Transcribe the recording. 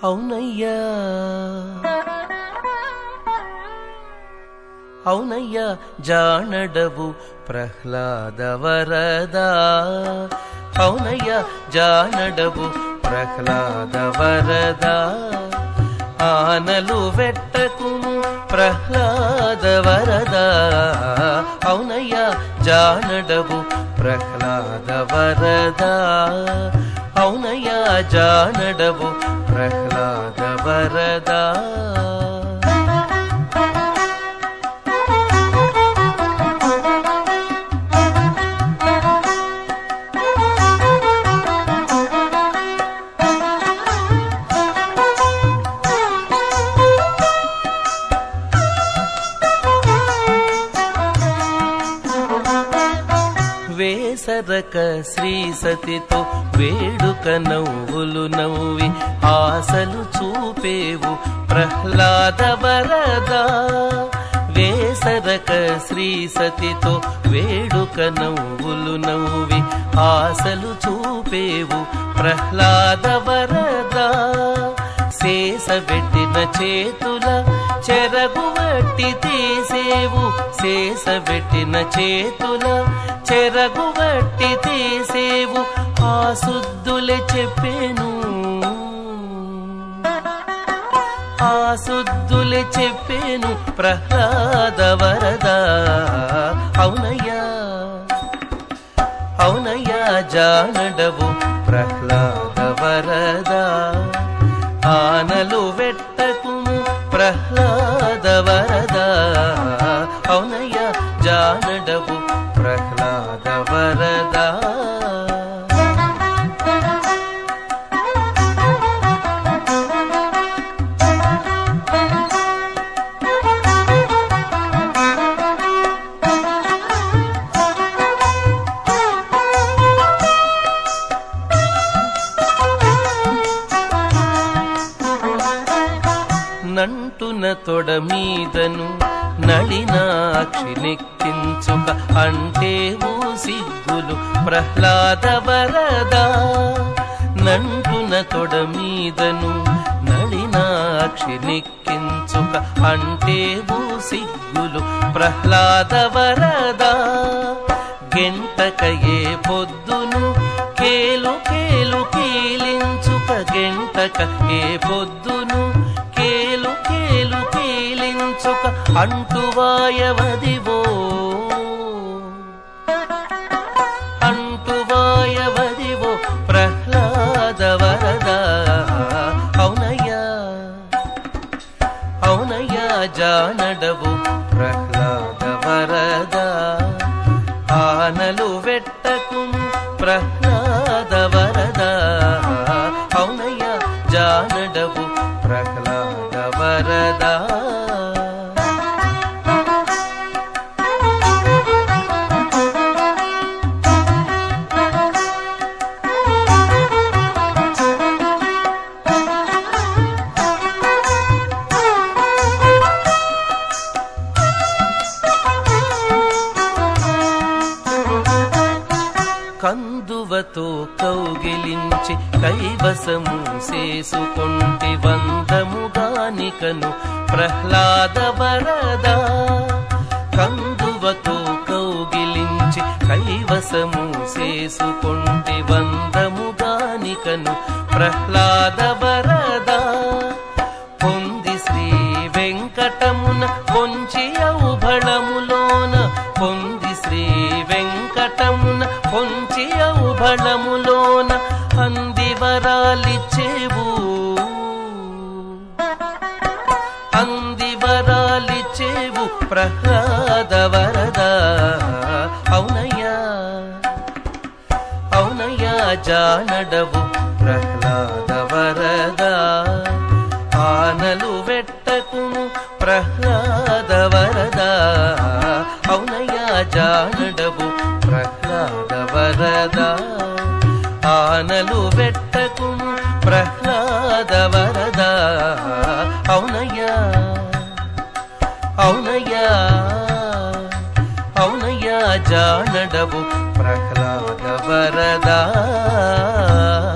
అవునయ్యా అవునయ్యా జానడవు ప్రహ్లాద వరదా అవునయ్యా జానడవు ప్రహ్లాద వరదా ఆనలు వెట్టకుము ప్రహ్లాద వరదా అవునయ్యా జానడవు ప్రహ్లాద వరదా అవునయ్యా జానడవు ప్రహ్లాద వరదా వేసరక శ్రీ సతితో వేడుక నవ్వులు నవ్వి ఆశలు చూపేవు ప్రహ్లాద వరదా వేసరక శ్రీ సతితో వేడుక నవ్వులు నవ్వి ఆశలు చూపేవు ప్రహ్లాద వరదా శేషబెట్టిన చేతుల చెరగువట్టి తీసేవు శేషబెట్టిన చేతుల చెరగువట్టి తీసేవు ఆ శుద్ధులే చెప్పేను ఆ శుద్ధులే చెప్పేను ప్రహ్లాద వరదా అవునయ్యా అవునయ్యా జానడవు ప్రహ్లాద వరదా ఆనలు వెట్టకుము ప్రహ్లాద వరదా అవునయ్యా జానడవు ప్రహ్లాద వరదా నంటున తొడ మీదను నళినాక్షి నెక్కించుక అంటే సిగ్గులు ప్రహ్లాద వరదా నంటున తొడ మీదను నళినాక్షి నెక్కించుక అంటే సిగ్గులు ప్రహ్లాద వరదా గెంటకయే పొద్దును కేలు కేలు కీలించుక గెంటక ఏ పొద్దును కేలు కేలు కీలించుక అంటువాయవదివో అంటువాయవదివో ప్రహ్లాద వరదా అవునయ్యా అవునయ్యా జానడవు ప్రహ్లాద వరదా ఆనలు వెట్టకుము ప్రహ్లాద వరదా అవునయ్యా జానడవు ప్రహ్లాద వరదా కందువతో కౌగిలించి కైవసము చేసుకొంటి వందముగానికను ప్రహ్లాద వరదా కందువతో కౌగిలించి కైవసము చేసుకొంటి వందముగానికను ప్రహ్లాద వరదా పొంది శ్రీ వెంకటమున పొంచి ఔభళములోన పొంది శ్రీ వెంకటమున పొంచి ఔభళములోన అంది వరాలిచ్చేవు అంది వరాలిచ్చేవు ప్రహ్లాద వరదా అవునయ్యా అవునయ్యా జానడవు ప్రహ్లాద వరదా ఆనలు వెట్టకుము ప్రహ్లాద వరదా అవునయ్యా జానడవు ప్రహ్లాద వరదా ఆనలు వెట్టకుము ప్రహ్లాద వరదా అవునయ్యా అవునయ్యా అవునయ్యా జానడవు ప్రహ్లాద వరదా